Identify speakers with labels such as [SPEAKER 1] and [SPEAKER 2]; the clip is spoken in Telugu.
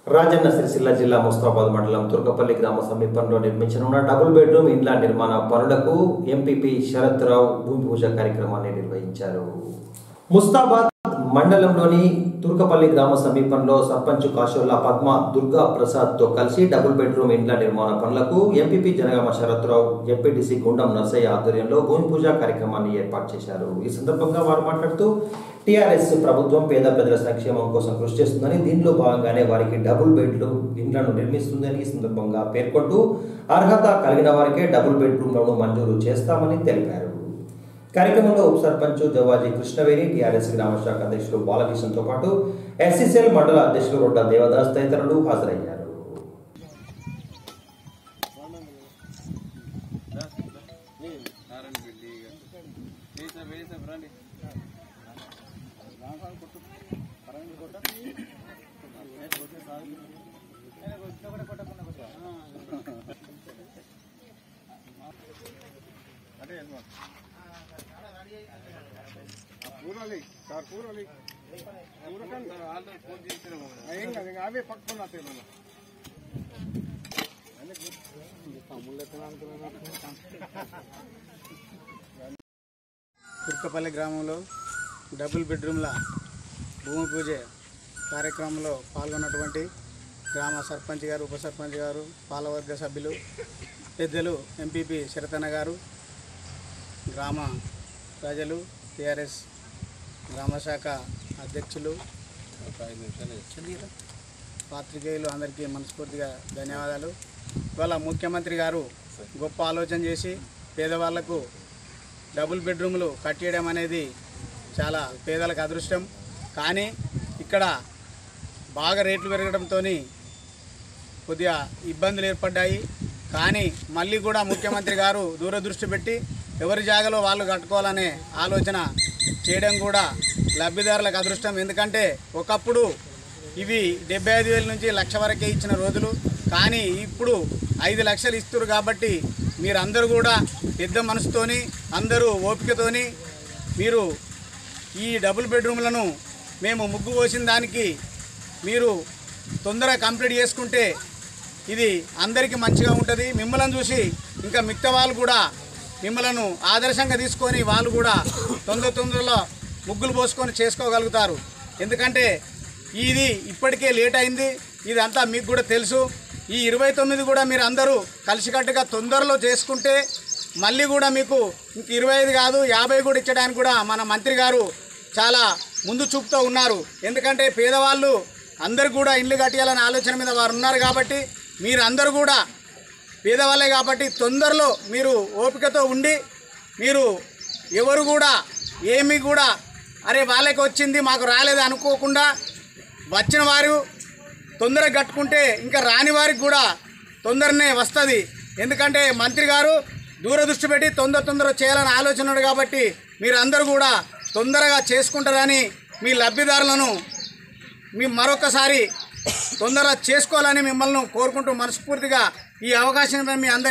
[SPEAKER 1] రాజన్న సిరిసిల్ల జిల్లా ముస్తాబాద్ మండలం తుర్కపల్లి గ్రామ సమీపంలో నిర్మించనున్న డబుల్ బెడ్రూమ్ ఇండ్ల నిర్మాణ పనులకు ఎంపీపీ శరత్ రావు భూమి పూజ కార్యక్రమాన్ని నిర్వహించారు ముస్తాబాద్ మండలంలోని తుర్కపల్లి గ్రామ సమీపంలో సర్పంచ్ కాశోల్లా పద్మ దుర్గా ప్రసాద్ తో కలిసి డబుల్ బెడ్రూమ్ ఇండ్ల నిర్మాణ పనులకు ఎంపీపీ జనగామ శరత్ రావు ఎంపీటీసీ గుండం నర్సయ్య ఆధ్వర్యంలో భూమి పూజ కార్యక్రమాన్ని ఏర్పాటు చేశారు ఈ సందర్భంగా వారు మాట్లాడుతూ టీఆర్ఎస్ ప్రభుత్వం పేద ప్రజల సంక్షేమం కోసం కృషి చేస్తుందని దీనిలో భాగంగానే వారికి డబుల్ బెడ్లు ఇండ్లను నిర్మిస్తుందని ఈ సందర్భంగా పేర్కొంటూ అర్హత కలిగిన వారికే డబుల్ బెడ్రూమ్లను మంజూరు చేస్తామని తెలిపారు కార్యక్రమంలో ఉప సర్పంచ్ దేవాజీ కృష్ణవేణి టీఆర్ఎస్ గ్రామ శాఖ అధ్యక్షులు బాలకృష్ణతో పాటు ఎస్సీసీఎల్ మండల అధ్యక్షులు రొడ్డ దేవదాస్ తదితరులు హాజరయ్యారు
[SPEAKER 2] కూరలి సార్ కూరలి కూరకండి ఏం కాదు ఇంకా అవే పక్కన వస్తాయి మళ్ళీ
[SPEAKER 3] కుర్కపల్లి గ్రామంలో డబుల్ బెడ్రూమ్ల భూమి పూజ కార్యక్రమంలో పాల్గొన్నటువంటి గ్రామ సర్పంచ్ గారు ఉప సర్పంచ్ గారు పాలవర్గ సభ్యులు పెద్దలు ఎంపీపీ శరతన్న గారు గ్రామ ప్రజలు టీఆర్ఎస్ గ్రామ శాఖ అధ్యక్షులు పాత్రికేయులు అందరికీ మనస్ఫూర్తిగా ధన్యవాదాలు ఇవాళ ముఖ్యమంత్రి గారు గొప్ప ఆలోచన చేసి పేదవాళ్లకు డబుల్ బెడ్రూమ్లు కట్టేయడం అనేది చాలా పేదలకు అదృష్టం కానీ ఇక్కడ బాగా రేట్లు పెరగడంతో కొద్దిగా ఇబ్బందులు ఏర్పడ్డాయి కానీ మళ్ళీ కూడా ముఖ్యమంత్రి గారు దూరదృష్టి పెట్టి ఎవరి జాగాలో వాళ్ళు కట్టుకోవాలనే ఆలోచన చేయడం కూడా లబ్ధిదారులకు అదృష్టం ఎందుకంటే ఒకప్పుడు ఇవి డెబ్బై ఐదు వేల నుంచి లక్ష వరకే ఇచ్చిన రోజులు కానీ ఇప్పుడు ఐదు లక్షలు ఇస్తున్నారు కాబట్టి మీరందరూ కూడా పెద్ద మనసుతోని అందరూ ఓపికతోని మీరు ఈ డబుల్ బెడ్రూమ్లను మేము ముగ్గు పోసిన దానికి మీరు తొందరగా కంప్లీట్ చేసుకుంటే ఇది అందరికీ మంచిగా ఉంటుంది మిమ్మల్ని చూసి ఇంకా మిగతా వాళ్ళు కూడా మిమ్మలను ఆదర్శంగా తీసుకొని వాళ్ళు కూడా తొందర తొందరలో ముగ్గులు పోసుకొని చేసుకోగలుగుతారు ఎందుకంటే ఇది ఇప్పటికే లేట్ అయింది ఇదంతా మీకు కూడా తెలుసు ఈ ఇరవై తొమ్మిది కూడా మీరు అందరూ కలిసికట్టుగా తొందరలో చేసుకుంటే మళ్ళీ కూడా మీకు ఇంక ఇరవై ఐదు కాదు యాభై కూడా ఇచ్చడానికి కూడా మన మంత్రి గారు చాలా ముందు చూపుతూ ఉన్నారు ఎందుకంటే పేదవాళ్ళు అందరు కూడా ఇల్లు కట్టియాలనే ఆలోచన మీద వారు ఉన్నారు కాబట్టి మీరు అందరూ కూడా పేదవాళ్ళే కాబట్టి తొందరలో మీరు ఓపికతో ఉండి మీరు ఎవరు కూడా ఏమి కూడా అరే వాళ్ళకి వచ్చింది మాకు రాలేదు అనుకోకుండా వచ్చిన వారు తొందరగా కట్టుకుంటే ఇంకా రాని వారికి కూడా తొందరనే వస్తుంది ఎందుకంటే మంత్రి గారు దూరదృష్టి పెట్టి తొందర తొందర చేయాలని ఆలోచన ఉన్నాడు కాబట్టి మీరందరూ కూడా తొందరగా చేసుకుంటారని మీ లబ్ధిదారులను మీ మరొకసారి తొందరగా చేసుకోవాలని మిమ్మల్ని కోరుకుంటూ మనస్ఫూర్తిగా ఈ అవకాశం మీ అందరి